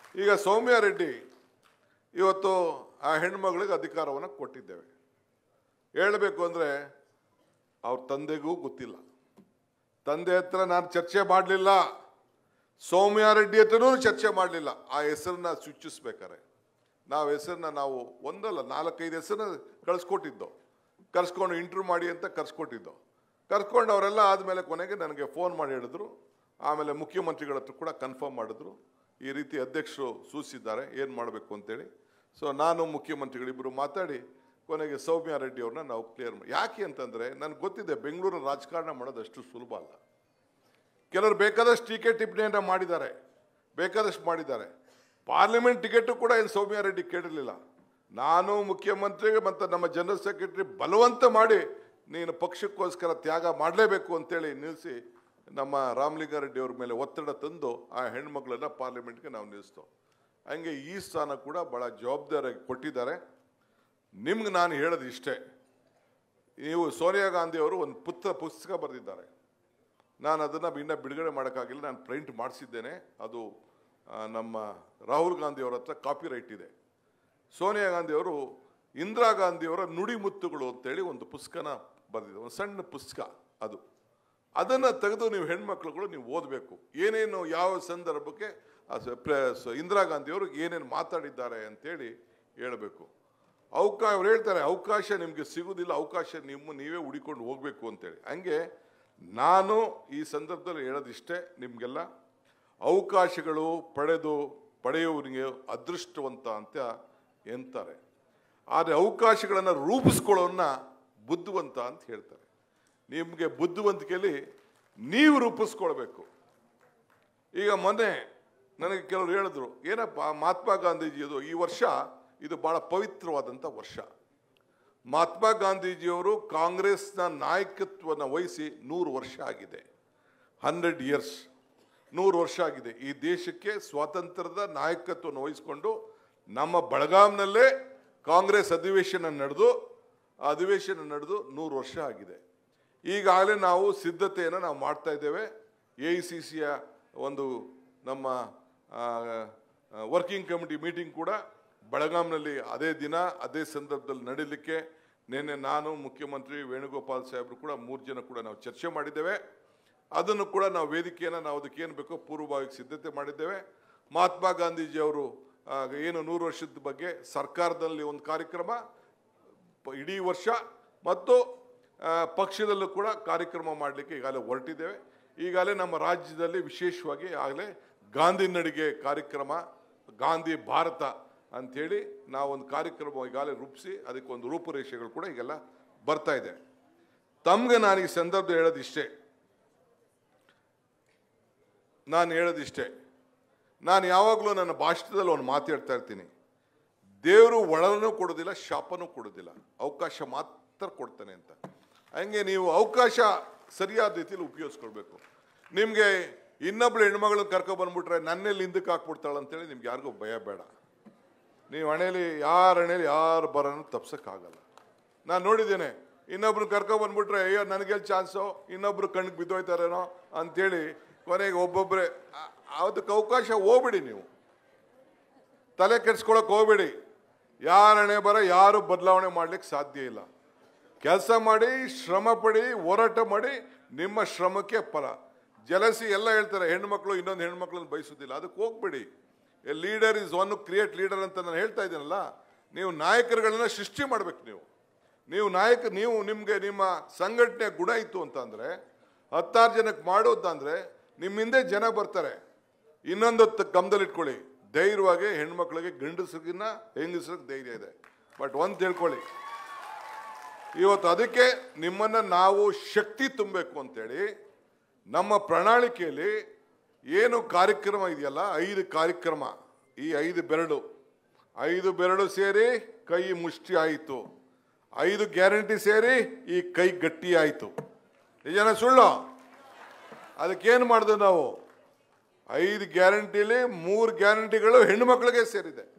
ಈಗ ಸೌಮ್ಯ ರೆಡ್ಡಿ ಇವತ್ತು ಆ ಹೆಣ್ಮಗಳಿಗೆ ಅಧಿಕಾರವನ್ನು ಕೊಟ್ಟಿದ್ದೇವೆ ಹೇಳಬೇಕು ಅಂದರೆ ಅವ್ರ ತಂದೆಗೂ ಗೊತ್ತಿಲ್ಲ ತಂದೆ ಹತ್ರ ನಾನು ಚರ್ಚೆ ಮಾಡಲಿಲ್ಲ ಸೌಮ್ಯ ರೆಡ್ಡಿ ಹತ್ರನೂ ಚರ್ಚೆ ಮಾಡಲಿಲ್ಲ ಆ ಹೆಸರನ್ನ ಸೂಚಿಸ್ಬೇಕಾರೆ ನಾವು ಹೆಸರನ್ನ ನಾವು ಒಂದಲ್ಲ ನಾಲ್ಕೈದು ಹೆಸರನ್ನ ಕಳಿಸ್ಕೊಟ್ಟಿದ್ದೋ ಕರ್ಸ್ಕೊಂಡು ಇಂಟ್ರ್ಯೂ ಮಾಡಿ ಅಂತ ಕರ್ಸ್ಕೊಟ್ಟಿದ್ದೋ ಕರ್ಸ್ಕೊಂಡು ಅವರೆಲ್ಲ ಆದಮೇಲೆ ಕೊನೆಗೆ ನನಗೆ ಫೋನ್ ಮಾಡಿ ಹೇಳಿದ್ರು ಆಮೇಲೆ ಮುಖ್ಯಮಂತ್ರಿಗಳ ಹತ್ರ ಕೂಡ ಕನ್ಫರ್ಮ್ ಮಾಡಿದ್ರು ಈ ರೀತಿ ಅಧ್ಯಕ್ಷರು ಸೂಚಿಸಿದ್ದಾರೆ ಏನು ಮಾಡಬೇಕು ಅಂತೇಳಿ ಸೊ ನಾನು ಮುಖ್ಯಮಂತ್ರಿಗಳಿಬ್ಬರು ಮಾತಾಡಿ ಕೊನೆಗೆ ಸೌಮ್ಯ ರೆಡ್ಡಿ ಅವ್ರನ್ನ ನಾವು ಕ್ಲಿಯರ್ ಮಾಡಿ ಯಾಕೆ ಅಂತಂದರೆ ನನಗೆ ಗೊತ್ತಿದೆ ಬೆಂಗಳೂರು ರಾಜಕಾರಣ ಮಾಡೋದು ಅಷ್ಟು ಸುಲಭ ಅಲ್ಲ ಕೆಲವರು ಬೇಕಾದಷ್ಟು ಟೀಕೆ ಟಿಪ್ಪಣಿಯನ್ನು ಮಾಡಿದ್ದಾರೆ ಬೇಕಾದಷ್ಟು ಮಾಡಿದ್ದಾರೆ ಪಾರ್ಲಿಮೆಂಟ್ ಟಿಕೆಟು ಕೂಡ ಏನು ಸೌಮ್ಯ ರೆಡ್ಡಿ ಕೇಳಿರಲಿಲ್ಲ ನಾನು ಮುಖ್ಯಮಂತ್ರಿ ಮತ್ತು ನಮ್ಮ ಜನರಲ್ ಸೆಕ್ರೆಟರಿ ಬಲವಂತ ಮಾಡಿ ನೀನು ಪಕ್ಷಕ್ಕೋಸ್ಕರ ತ್ಯಾಗ ಮಾಡಲೇಬೇಕು ಅಂತೇಳಿ ನಿಲ್ಲಿಸಿ ನಮ್ಮ ರಾಮಲಿಂಗಾರೆಡ್ಡಿ ಅವ್ರ ಮೇಲೆ ಒತ್ತಡ ತಂದು ಆ ಹೆಣ್ಮಕ್ಳನ್ನ ಪಾರ್ಲಿಮೆಂಟ್ಗೆ ನಾವು ನಿಲ್ಲಿಸ್ತೋ ಹಂಗೆ ಈ ಸ್ಥಾನ ಕೂಡ ಭಾಳ ಜವಾಬ್ದಾರಿಯಾಗಿ ಕೊಟ್ಟಿದ್ದಾರೆ ನಿಮ್ಗೆ ನಾನು ಹೇಳೋದು ಇಷ್ಟೇ ನೀವು ಸೋನಿಯಾ ಗಾಂಧಿ ಅವರು ಒಂದು ಪುತ್ತ ಪುಸ್ತಕ ಬರೆದಿದ್ದಾರೆ ನಾನು ಅದನ್ನು ಇನ್ನೂ ಬಿಡುಗಡೆ ಮಾಡೋಕ್ಕಾಗಿಲ್ಲ ನಾನು ಪ್ರಿಂಟ್ ಮಾಡಿಸಿದ್ದೇನೆ ಅದು ಆ, ನಮ್ಮ ರಾಹುಲ್ ಗಾಂಧಿ ಅವರ ಹತ್ರ ಕಾಪಿ ರೈಟ್ ಇದೆ ಸೋನಿಯಾ ಗಾಂಧಿ ಅವರು ಇಂದಿರಾ ಗಾಂಧಿಯವರ ನುಡಿಮುತ್ತುಗಳು ಅಂತೇಳಿ ಒಂದು ಪುಸ್ತಕನ ಬರೆದಿದೆ ಒಂದು ಸಣ್ಣ ಪುಸ್ತಕ ಅದು ಅದನ್ನು ತೆಗೆದು ನೀವು ಹೆಣ್ಮಕ್ಳುಗಳು ನೀವು ಓದಬೇಕು ಏನೇನು ಯಾವ ಸಂದರ್ಭಕ್ಕೆ ಆ ಸ- ಪ್ರ- ಸ- ಇಂದಿರಾ ಗಾಂಧಿಯವರು ಏನೇನು ಮಾತಾಡಿದ್ದಾರೆ ಅಂತೇಳಿ ಹೇಳಬೇಕು ಅವಕಾಶ ಅವ್ರು ಹೇಳ್ತಾರೆ ಅವಕಾಶ ನಿಮಗೆ ಸಿಗುವುದಿಲ್ಲ ಅವಕಾಶ ನಿಮ್ಮ ನೀವೇ ಹುಡಿಕೊಂಡು ಹೋಗಬೇಕು ಅಂತೇಳಿ ಹಂಗೆ ನಾನು ಈ ಸಂದರ್ಭದಲ್ಲಿ ಹೇಳೋದಿಷ್ಟೇ ನಿಮಗೆಲ್ಲ ಅವಕಾಶಗಳು ಪಡೆದು ಪಡೆಯುವವರಿಗೆ ಅದೃಷ್ಟವಂತ ಅಂತ ಎಂತಾರೆ ಆದರೆ ಅವಕಾಶಗಳನ್ನು ರೂಪಿಸ್ಕೊಳ್ಳೋನ್ನ ಬುದ್ಧಿವಂತ ಅಂತ ಹೇಳ್ತಾರೆ ನಿಮಗೆ ಬುದ್ಧಿವಂತಿಕೆಯಲ್ಲಿ ನೀವು ರೂಪಿಸ್ಕೊಳ್ಬೇಕು ಈಗ ಮೊನ್ನೆ ನನಗೆ ಕೆಲವರು ಹೇಳಿದ್ರು ಏನಪ್ಪ ಮಹಾತ್ಮ ಗಾಂಧೀಜಿಯದು ಈ ವರ್ಷ ಇದು ಬಹಳ ಪವಿತ್ರವಾದಂಥ ವರ್ಷ ಮಹಾತ್ಮ ಗಾಂಧೀಜಿಯವರು ಕಾಂಗ್ರೆಸ್ನ ನಾಯಕತ್ವವನ್ನು ವಹಿಸಿ ನೂರು ವರ್ಷ ಆಗಿದೆ ಹಂಡ್ರೆಡ್ ಇಯರ್ಸ್ ನೂರು ವರ್ಷ ಆಗಿದೆ ಈ ದೇಶಕ್ಕೆ ಸ್ವಾತಂತ್ರ್ಯದ ನಾಯಕತ್ವವನ್ನು ವಹಿಸಿಕೊಂಡು ನಮ್ಮ ಬೆಳಗಾಂನಲ್ಲೇ ಕಾಂಗ್ರೆಸ್ ಅಧಿವೇಶನ ನಡೆದು ಆ ಅಧಿವೇಶನ ನಡೆದು ನೂರು ವರ್ಷ ಆಗಿದೆ ಈಗಾಗಲೇ ನಾವು ಸಿದ್ಧತೆಯನ್ನು ನಾವು ಮಾಡ್ತಾ ಇದ್ದೇವೆ ಎ ಐ ಸಿ ಸಿಯ ಒಂದು ನಮ್ಮ ವರ್ಕಿಂಗ್ ಕಮಿಟಿ ಮೀಟಿಂಗ್ ಕೂಡ ಬೆಳಗಾಂನಲ್ಲಿ ಅದೇ ದಿನ ಅದೇ ಸಂದರ್ಭದಲ್ಲಿ ನಡೀಲಿಕ್ಕೆ ನಿನ್ನೆ ನಾನು ಮುಖ್ಯಮಂತ್ರಿ ವೇಣುಗೋಪಾಲ್ ಸಾಹೇಬರು ಕೂಡ ಮೂರು ಜನ ಕೂಡ ನಾವು ಚರ್ಚೆ ಮಾಡಿದ್ದೇವೆ ಅದನ್ನು ಕೂಡ ನಾವು ವೇದಿಕೆಯನ್ನು ನಾವು ಅದಕ್ಕೆ ಏನು ಬೇಕೋ ಪೂರ್ವಭಾವಿಗೆ ಸಿದ್ಧತೆ ಮಾಡಿದ್ದೇವೆ ಮಹಾತ್ಮ ಗಾಂಧೀಜಿ ಅವರು ಆ, ಏನು ನೂರು ವರ್ಷದ ಬಗ್ಗೆ ಸರ್ಕಾರದಲ್ಲಿ ಒಂದು ಕಾರ್ಯಕ್ರಮ ಪ- ಇಡೀ ವರ್ಷ ಮತ್ತು ಆ, ಪಕ್ಷದಲ್ಲೂ ಕೂಡ ಕಾರ್ಯಕ್ರಮ ಮಾಡಲಿಕ್ಕೆ ಈಗಾಗಲೇ ಹೊರಟಿದ್ದೇವೆ ಈಗಾಗಲೇ ನಮ್ಮ ರಾಜ್ಯದಲ್ಲಿ ವಿಶೇಷವಾಗಿ ಆಗಲೇ ಗಾಂಧಿ ನಡಿಗೆ ಕಾರ್ಯಕ್ರಮ ಗಾಂಧಿ ಭಾರತ ಅಂಥೇಳಿ ನಾವೊಂದು ಕಾರ್ಯಕ್ರಮ ಈಗಾಗಲೇ ರೂಪಿಸಿ ಅದಕ್ಕೆ ಒಂದು ರೂಪುರೇಷೆಗಳು ಕೂಡ ಈಗೆಲ್ಲ ಬರ್ತಾ ಇದೆ ತಮ್ಗೆ ನಾನು ಈ ಸಂದರ್ಭ ಹೇಳೋದಿಷ್ಟೇ ನಾನು ಹೇಳೋದಿಷ್ಟೇ ನಾನು ಯಾವಾಗಲೂ ನನ್ನ ಭಾಷಣದಲ್ಲಿ ಒಂದು ಮಾತು ಹೇಳ್ತಾ ಇರ್ತೀನಿ ದೇವರು ಒಳನೂ ಕೊಡೋದಿಲ್ಲ ಶಾಪನೂ ಕೊಡೋದಿಲ್ಲ ಅವಕಾಶ ಮಾತ್ರ ಕೊಡ್ತಾನೆ ಅಂತ ಹಂಗೆ ನೀವು ಅವಕಾಶ ಸರಿಯಾದ ರೀತಿಯಲ್ಲಿ ಉಪಯೋಗಿಸ್ಕೊಳ್ಬೇಕು ನಿಮಗೆ ಇನ್ನೊಬ್ಳು ಹೆಣ್ಮಗಳು ಕರ್ಕೊಬಂದ್ಬಿಟ್ರೆ ನನ್ನೆಲ್ಲಿ ಹಿಂದಕ್ಕೆ ಹಾಕ್ಬಿಡ್ತಾಳೆ ಅಂತೇಳಿ ನಿಮ್ಗೆ ಯಾರಿಗೂ ಭಯ ಬೇಡ ನೀವು ಹಣೆಯಲ್ಲಿ ಯಾರ ಹಣೆಯಲ್ಲಿ ಯಾರು ಬರೋನು ತಪ್ಸೋಕ್ಕಾಗಲ್ಲ ನಾನು ನೋಡಿದ್ದೇನೆ ಇನ್ನೊಬ್ರು ಕರ್ಕೊಬಂದ್ಬಿಟ್ರೆ ಅಯ್ಯೋ ನನಗೆಲ್ಲಿ ಚಾನ್ಸು ಇನ್ನೊಬ್ರು ಕಣ್ಣಿಗೆ ಬಿದ್ದೋಯ್ತಾರೇನೋ ಅಂತೇಳಿ ಕೊನೆಗೆ ಒಬ್ಬೊಬ್ಬರೇ ಆ- ಅದಕ್ಕೆ ಅವಕಾಶ ಹೋಗ್ಬಿಡಿ ನೀವು ತಲೆ ಕೆಡ್ಸ್ಕೊಳಕ್ ಹೋಗ್ಬೇಡಿ ಯಾರ ಹಣೆ ಬರ ಯಾರು ಬದಲಾವಣೆ ಮಾಡ್ಲಿಕ್ಕೆ ಸಾಧ್ಯ ಇಲ್ಲ ಕೆಲಸ ಮಾಡಿ ಶ್ರಮ ಪಡಿ ಹೋರಾಟ ಮಾಡಿ ನಿಮ್ಮ ಶ್ರಮಕ್ಕೆ ಫಲ ಜಲಸಿ ಎಲ್ಲ ಹೇಳ್ತಾರೆ ಹೆಣ್ಮಕ್ಳು ಇನ್ನೊಂದು ಹೆಣ್ಮಕ್ಳನ್ನ ಬಯಸೋದಿಲ್ಲ ಅದಕ್ಕೆ ಹೋಗ್ಬೇಡಿ a leader is one create leader ಅಂತ ನಾನು ಹೇಳ್ತಾ ಇದ್ದೀನಲ್ಲ ನೀವು ನಾಯಕರುಗಳನ್ನ ಸೃಷ್ಟಿ ಮಾಡ್ಬೇಕು ನೀವು ನೀವು ನಾಯಕ ನೀವು ನಿಮಗೆ ನಿಮ್ಮ ಸಂಘಟನೆ ಗುಣ ಇತ್ತು ಅಂತಂದ್ರೆ ಹತ್ತಾರು ಜನಕ್ಕೆ ಮಾಡೋದಂದ್ರೆ ನಿಮ್ಮ ಹಿಂದೆ ಜನ ಬರ್ತಾರೆ ಇನ್ನೊಂದು ತ- ಗಮನದಲ್ಲಿಟ್ಕೊಳ್ಳಿ ಧೈರ್ಯವಾಗಿ ಹೆಣ್ಮಕ್ಳಿಗೆ ಗಂಡಸ್ರಿಗಿನ್ನ ಹೆಂಗಸ್ರಿಗೆ ಧೈರ್ಯ ಇದೆ ಬಟ್ ಒಂದು ತಿಳ್ಕೊಳ್ಳಿ ಇವತ್ತು ಅದಕ್ಕೆ ನಿಮ್ಮನ್ನು ನಾವು ಶಕ್ತಿ ತುಂಬಬೇಕು ಅಂತೇಳಿ ನಮ್ಮ ಪ್ರಣಾಳಿಕೆಯಲ್ಲಿ ಏನು ಕಾರ್ಯಕ್ರಮ ಇದೆಯಲ್ಲ ಐದು ಕಾರ್ಯಕ್ರಮ ಈ ಐದು ಬೆರಳು ಐದು ಬೆರಳು ಸೇರಿ ಕೈ ಮುಷ್ಟಿ ಆಯಿತು ಐದು ಗ್ಯಾರಂಟಿ ಸೇರಿ ಈ ಕೈ ಗಟ್ಟಿ ಆಯಿತು ನಿಜನ ಸುಳ್ಳು ಅದಕ್ಕೇನು ಮಾಡಿದ್ವಿ ನಾವು ಐದು ಗ್ಯಾರಂಟಿಲಿ ಮೂರು ಗ್ಯಾರಂಟಿಗಳು ಹೆಣ್ಣು ಮಕ್ಕಳಿಗೆ ಸೇರಿದೆ